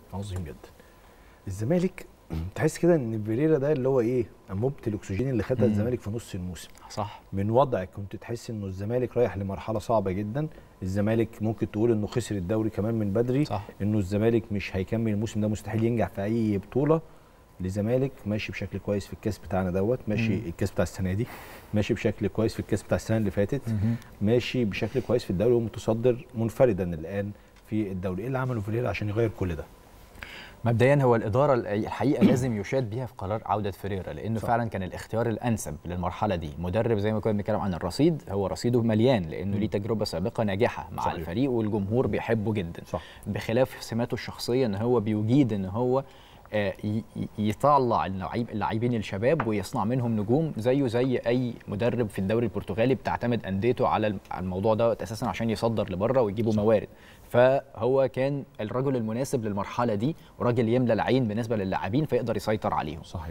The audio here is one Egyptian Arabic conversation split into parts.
عظيم جدا الزمالك تحس كده ان فيريرا ده اللي هو ايه انبوبه الاكسجين اللي خدها مم. الزمالك في نص الموسم صح من وضع كنت تحس انه الزمالك رايح لمرحله صعبه جدا الزمالك ممكن تقول انه خسر الدوري كمان من بدري صح انه الزمالك مش هيكمل الموسم ده مستحيل ينجح في اي بطوله لزمالك ماشي بشكل كويس في الكاس بتاعنا دوت ماشي مم. الكاس بتاع السنه دي ماشي بشكل كويس في الكاس بتاع السنه اللي فاتت مهم. ماشي بشكل كويس في الدوري ومتصدر منفردا الان في الدوري ايه اللي عمله فيريرا عشان يغير كل ده مبدئيا هو الاداره الحقيقه لازم يشاد بيها في قرار عوده فيريرا لانه صح. فعلا كان الاختيار الانسب للمرحله دي مدرب زي ما كنا بنتكلم عن الرصيد هو رصيده مليان لانه مم. ليه تجربه سابقه ناجحه مع صحيح. الفريق والجمهور بيحبه جدا صح بخلاف سماته الشخصيه ان هو بيجيد ان هو آه، ي- ي- يطلع اللعيب اللاعبين الشباب ويصنع منهم نجوم زيه زي اي مدرب في الدوري البرتغالي بتعتمد انديته على الم- على الموضوع ده اساسا عشان يصدر لبره ويجيبوا صح. موارد فهو كان الرجل المناسب للمرحله دي وراجل يملى العين بالنسبه للاعبين فيقدر يسيطر عليهم صحيح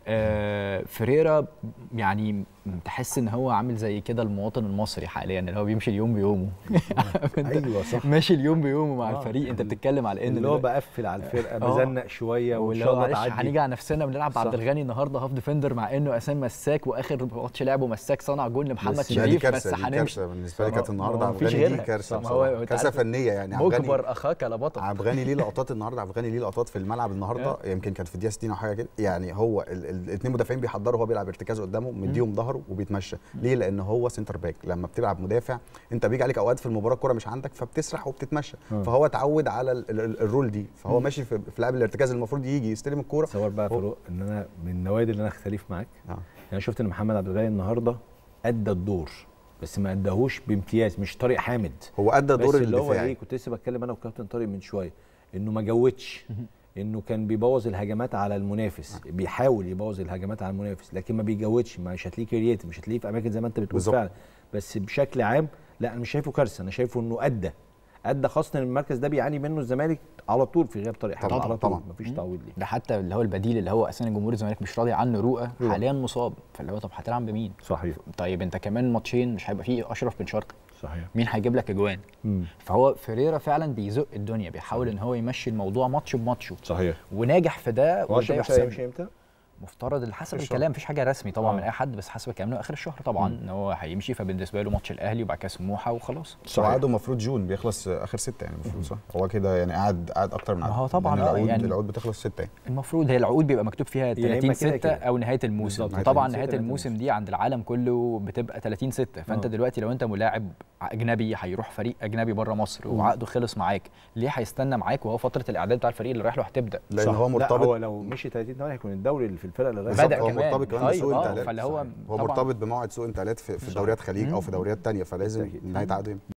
آه فريرا يعني تحس ان هو عامل زي كده المواطن المصري حاليا اللي هو بيمشي اليوم بيومه ايوه صح ماشي اليوم بيومه مع آه. الفريق انت بتتكلم على ان اللي هو دلوقتي- بقفل على الفرقه آه. بزنق شويه وان واللي شاء هو الله معلش تعدي هنيجي على نفسنا بنلعب صح. عبد الغني النهارده هاف ديفندر مع انه اساسا مساك واخر ماتش لعبه مساك صنع جول لمحمد بس لا، دي شريف كارثة، بس دي هنمشي كارثه بالنسبه لي ما- كانت ما النهارده هو عبد مفيش الغني دي غيرها. كارثه ما هو بصراحة. أنت كارثه عارف فنيه يعني عبد الغني مجبر اخاك لبطل عبد الغني ليه لقطات النهارده عبد الغني ليه لقطات في الملعب النهارده يمكن كانت في الدقيقه 60 او حاجه كده يعني هو الاثنين مدافعين بيحضروا هو بيلعب ارتكاز قدامه مديهم ظهره وبيتمشى ليه لان هو سنتر باك لما بتلعب مدافع انت بيجي عليك اوقات في المباراه الكوره مش عندك فبتسرح وبتتمشى آه. فهو اتعود على ال- ال- الرول دي فهو ماشي في في لعب الارتكاز المفروض يجي يستلم الكوره تصور بقى هو- فاروق ان انا من النوادي اللي انا اختلف معاك آه. انا شفت ان محمد عبد الغني النهارده ادى الدور بس ما اداهوش بامتياز مش طارق حامد هو ادى بس دور اللي هو ايه الدفاعي كنت لسه بتكلم انا وكابتن طارق من شويه انه ما جودش انه كان بيبوظ الهجمات على المنافس بيحاول يبوظ الهجمات على المنافس لكن ما بيجودش مش هتلاقيه كرياتيف مش هتلاقيه في اماكن زي ما انت بتقول بالظبط. فعلا بس بشكل عام لا انا مش شايفه كارثه انا شايفه انه ادى ادى خاصه إن المركز ده بيعاني منه الزمالك على طول في غياب طارق حامد طبعاً، على طول طبعاً. مفيش تعويض ليه ده حتى اللي هو البديل اللي هو اساسا جمهور الزمالك مش راضي عنه رؤى رؤى. حاليا مصاب فاللي هو طب هتلعب بمين؟ صحيح طيب انت كمان ماتشين مش هيبقى فيه اشرف بن شرقي صحيح مين هيجيب لك اجوان؟ مم. فهو فيريرا فعلا بيزق الدنيا بيحاول ان هو يمشي الموضوع ماتش بماتشه صحيح وناجح في ده هو وده عشان مش يحسب مش امتى مفترض اللي حسب آخر الشهر. الكلام مفيش حاجه رسمي طبعا آه. من اي حد بس حسب الكلام انه اخر الشهر طبعا ان هو هيمشي فبالنسبه له ماتش الاهلي وبعد كده سموحه وخلاص وعقده المفروض جون بيخلص اخر سته يعني المفروض صح هو كده يعني قاعد قاعد اكتر من ما عقد. هو طبعاً، لأن آه، العقود يعني- العقود بتخلص سته يعني المفروض هي العقود بيبقى مكتوب فيها يا إما 30 كده 6 كده. او نهايه الموسم بالظبط. طبعا نهاية نهايه الموسم. الموسم دي عند العالم كله بتبقى 30 6 فانت آه. دلوقتي لو انت ملاعب اجنبي هيروح فريق اجنبي بره مصر وعقده خلص معاك ليه هيستنى معاك وهو فتره الاعداد بتاع الفريق اللي رايح له هتبدا لان صح. هو لا مرتبط هو لو مشي 30 ثواني هيكون الدوري اللي في الفرق اللي بدأ رايحة. بالظبط، هو كمان. مرتبط كمان طيب، بسوق آه، انتقالات فاللي هو هو طبعاً. مرتبط بموعد سوق انتقالات في, في صح. دوريات خليج او في دوريات تانية فلازم بالتأكيد. نهايه عقده يمشي.